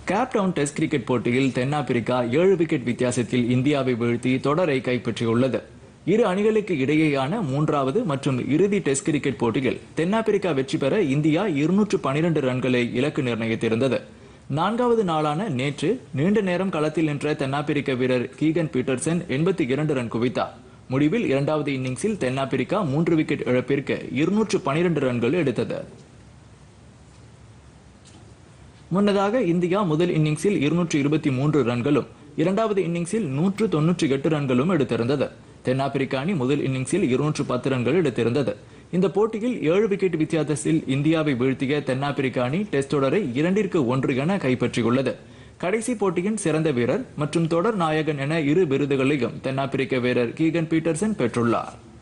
Cape Town test cricket போட்டியில் தென்னாப்பிரிக்கா ஏழு விக்கெட் வித்தியாசத்தில் இந்தியாவை வீழ்த்தி தொடரை கைப்பற்றியுள்ளது இரு அணிகளுக்கு இடையேயான மூன்றாவது மற்றும் இறுதி டெஸ்ட் கிரிக்கெட் போட்டியில் தென்னாப்பிரிக்கா வெற்றி பெற இந்தியா இருநூற்று பனிரெண்டு ரன்களை இலக்கு நிர்ணயித்திருந்தது நான்காவது நாளான நேற்று நீண்ட நேரம் களத்தில் நின்ற தென்னாப்பிரிக்க வீரர் கீகன் பீட்டர்சன் எண்பத்தி இரண்டு ரன் குவித்தார் முடிவில் இரண்டாவது இன்னிங்ஸில் தென்னாப்பிரிக்கா மூன்று விக்கெட் இழப்பிற்கு இருநூற்று பனிரெண்டு ரன்கள் எடுத்தது முன்னதாக இந்தியா முதல் இன்னிங்ஸில் இருநூற்று இருபத்தி மூன்று ரன்களும் இரண்டாவது இன்னிங்ஸில் நூற்று தொன்னூற்றி எட்டு ரன்களும் எடுத்திருந்தது தென்னாப்பிரிக்க அணி முதல் இன்னிங்ஸில் இருநூற்று பத்து ரன்கள் எடுத்திருந்தது இந்த போட்டியில் ஏழு விக்கெட் வித்தியாசத்தில் இந்தியாவை வீழ்த்திய தென்னாப்பிரிக்க அணி டெஸ்ட் தொடரை இரண்டிற்கு ஒன்று என கைப்பற்றியுள்ளது கடைசி போட்டியின் சிறந்த வீரர் மற்றும் தொடர் நாயகன் என இரு விருதுகளையும் தென்னாப்பிரிக்க வீரர் கீகன் பீட்டர்சன் பெற்றுள்ளார்